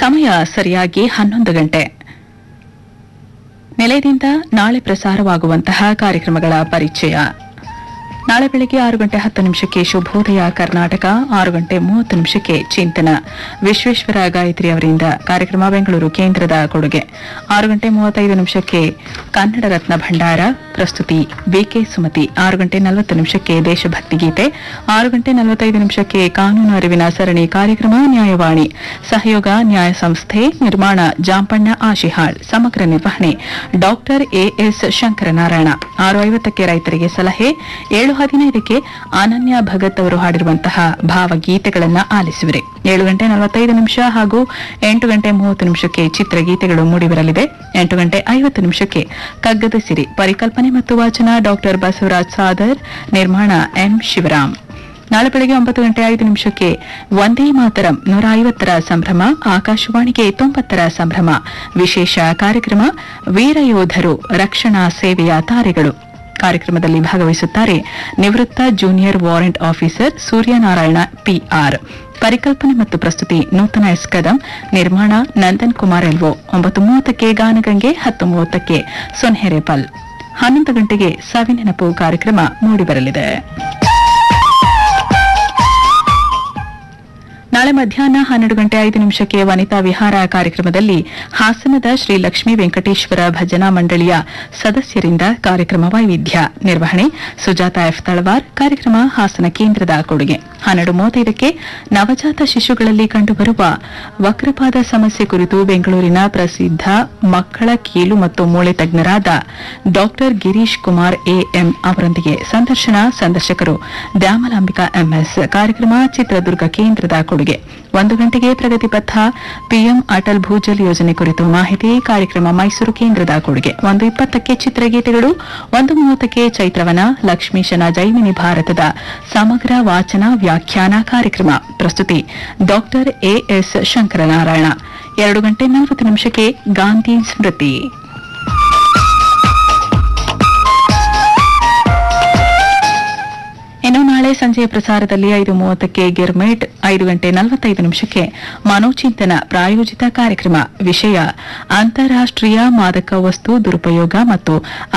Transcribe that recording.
ಸಮಯ ಸರಿಯಾಗಿ ಹನ್ನೊಂದು ಗಂಟೆ ನಿಲಯದಿಂದ ನಾಳೆ ಪ್ರಸಾರವಾಗುವಂತಹ ಕಾರ್ಯಕ್ರಮಗಳ ಪರಿಚಯ ನಾಳೆ ಬೆಳಗ್ಗೆ ಆರು ಗಂಟೆ ಹತ್ತು ನಿಮಿಷಕ್ಕೆ ಶುಭೋದಯ ಕರ್ನಾಟಕ ಆರು ಗಂಟೆ ಮೂವತ್ತು ನಿಮಿಷಕ್ಕೆ ಚಿಂತನ ವಿಶ್ವೇಶ್ವರ ಗಾಯತ್ರಿ ಅವರಿಂದ ಕಾರ್ಯಕ್ರಮ ಬೆಂಗಳೂರು ಕೇಂದ್ರದ ಕೊಡುಗೆ ಆರು ಗಂಟೆ ಮೂವತ್ತೈದು ನಿಮಿಷಕ್ಕೆ ಕನ್ನಡ ರತ್ನ ಭಂಡಾರ ಪ್ರಸ್ತುತಿ ಬಿಕೆ ಸುಮತಿ ಆರು ಗಂಟೆ ನಲವತ್ತು ನಿಮಿಷಕ್ಕೆ ದೇಶಭಕ್ತಿ ಗೀತೆ ಆರು ಗಂಟೆ ನಲವತ್ತೈದು ನಿಮಿಷಕ್ಕೆ ಕಾನೂನು ಅರಿವಿನ ಸರಣಿ ಕಾರ್ಯಕ್ರಮ ನ್ಯಾಯವಾಣಿ ಸಹಯೋಗ ನ್ಯಾಯ ಸಂಸ್ಥೆ ನಿರ್ಮಾಣ ಜಾಂಪಣ್ಣ ಆಶಿಹಾಳ್ ಸಮಗ್ರ ನಿರ್ವಹಣೆ ಡಾಕ್ಟರ್ ಎಎಸ್ ಶಂಕರನಾರಾಯಣ ಆರು ಐವತ್ತಕ್ಕೆ ರೈತರಿಗೆ ಸಲಹೆ ಏಳು ಹದಿನೈದಕ್ಕೆ ಅನನ್ಯ ಭಗತ್ ಅವರು ಹಾಡಿರುವಂತಹ ಭಾವಗೀತೆಗಳನ್ನ ಆಲಿಸುವಿರಿ ಏಳು ಗಂಟೆ ನಲವತ್ತೈದು ನಿಮಿಷ ಹಾಗೂ ಎಂಟು ಗಂಟೆ ಮೂವತ್ತು ನಿಮಿಷಕ್ಕೆ ಚಿತ್ರಗೀತೆಗಳು ಮೂಡಿಬರಲಿದೆ ಎಂಟು ಗಂಟೆ ಐವತ್ತು ನಿಮಿಷಕ್ಕೆ ಕಗ್ಗದ ಸಿರಿ ಪರಿಕಲ್ಪನೆ ಮತ್ತು ವಾಚನ ಡಾಕ್ಟರ್ ಬಸವರಾಜ್ ಸಾದರ್ ನಿರ್ಮಾಣ ಎಂ ಶಿವರಾಮ್ ನಾಳೆ ಬೆಳಗ್ಗೆ ಒಂಬತ್ತು ಗಂಟೆ ಐದು ನಿಮಿಷಕ್ಕೆ ವಂದೇ ಮಾತರಂ ನೂರ ಐವತ್ತರ ಸಂಭ್ರಮ ಆಕಾಶವಾಣಿಗೆ ತೊಂಬತ್ತರ ಸಂಭ್ರಮ ವಿಶೇಷ ಕಾರ್ಯಕ್ರಮ ವೀರಯೋಧರು ರಕ್ಷಣಾ ಸೇವೆಯ ತಾರೆಗಳು ಕಾರ್ಯಕ್ರಮದಲ್ಲಿ ಭಾಗವಹಿಸುತ್ತಾರೆ ನಿವೃತ್ತ junior warrant officer Suryanarayana P ಪರಿಕಲ್ಪನೆ ಮತ್ತು ಪ್ರಸ್ತುತಿ ನೂತನ ಎಸ್ ಕದಂ ನಿರ್ಮಾಣ ನಂದನ್ ಕುಮಾರ್ ಎಲ್ವೋ ಒಂಬತ್ತು ಮೂವತ್ತಕ್ಕೆ ಗಾನಗಂಗೆ ಹತ್ತು ಮೂವತ್ತಕ್ಕೆ ಸೊನ್ಹೆರೆಪಲ್ ಹನ್ನೊಂದು ಗಂಟೆಗೆ ಸವಿನೆನಪು ಕಾರ್ಯಕ್ರಮ ಮೂಡಿಬರಲಿದೆ ನಾಳೆ ಮಧ್ಯಾಹ್ನ ಹನ್ನೆರಡು ಗಂಟೆ ಐದು ನಿಮಿಷಕ್ಕೆ ವನಿತಾ ವಿಹಾರ ಕಾರ್ಯಕ್ರಮದಲ್ಲಿ ಹಾಸನದ ಶ್ರೀ ಲಕ್ಷ್ಮೀ ವೆಂಕಟೇಶ್ವರ ಭಜನಾ ಮಂಡಳಿಯ ಸದಸ್ಯರಿಂದ ಕಾರ್ಯಕ್ರಮ ವೈವಿಧ್ಯ ನಿರ್ವಹಣೆ ಸುಜಾತ ಎಫ್ ತಳವಾರ್ ಕಾರ್ಯಕ್ರಮ ಹಾಸನ ಕೇಂದ್ರದ ಕೊಡುಗೆ ಹನ್ನೆರಡು ಮೂವತ್ತೈದಕ್ಕೆ ನವಜಾತ ಶಿಶುಗಳಲ್ಲಿ ಕಂಡುಬರುವ ವಕ್ರಪಾದ ಸಮಸ್ಯೆ ಕುರಿತು ಬೆಂಗಳೂರಿನ ಪ್ರಸಿದ್ಧ ಮಕ್ಕಳ ಕೀಲು ಮತ್ತು ಮೂಳೆ ತಜ್ಞರಾದ ಡಾಕ್ಟರ್ ಗಿರೀಶ್ ಕುಮಾರ್ ಎಎಂ ಅವರೊಂದಿಗೆ ಸಂದರ್ಶನ ಸಂದರ್ಶಕರು ದ್ಯಾಮಲಾಂಬಿಕಾ ಎಂಎಸ್ ಕಾರ್ಯಕ್ರಮ ಚಿತ್ರದುರ್ಗ ಕೇಂದ್ರದ ಕೊಡುಗೆ ಒಂದು ಗಂಟೆಗೆ ಪ್ರಗತಿ ಪಥ ಪಿಎಂ ಅಟಲ್ ಭೂಜಲ್ ಯೋಜನೆ ಕುರಿತು ಮಾಹಿತಿ ಕಾರ್ಯಕ್ರಮ ಮೈಸೂರು ಕೇಂದ್ರದ ಕೊಡುಗೆ ಒಂದು ಇಪ್ಪತ್ತಕ್ಕೆ ಚಿತ್ರಗೀತೆಗಳು ಒಂದು ಮೂವತ್ತಕ್ಕೆ ಚೈತ್ರವನ ಲಕ್ಷ್ಮೀಶನ ಜೈಮಿನಿ ಭಾರತದ ಸಮಗ್ರ ವಾಚನ ವ್ಯಾಖ್ಯಾನ ಕಾರ್ಯಕ್ರಮ ಪ್ರಸ್ತುತಿ ಡಾಕ್ಟರ್ ಎಎಸ್ ಶಂಕರನಾರಾಯಣ ಎರಡು ಗಂಟೆ ನಲವತ್ತು ನಿಮಿಷಕ್ಕೆ ಗಾಂಧಿ ಸ್ಮೃತಿ ಇನ್ನು ನಾಳೆ ಸಂಜೆಯ ಪ್ರಸಾರದಲ್ಲಿ ಐದು ಮೂವತ್ತಕ್ಕೆ ಗಿರ್ಮೇಟ್ ಐದು ಗಂಟೆ ನಲವತ್ತೈದು ನಿಮಿಷಕ್ಕೆ ಮನೋಚಿಂತನ ಪ್ರಾಯೋಜಿತ ಕಾರ್ಯಕ್ರಮ ವಿಷಯ ಅಂತಾರಾಷ್ಟೀಯ ಮಾದಕ ವಸ್ತು ದುರುಪಯೋಗ ಮತ್ತು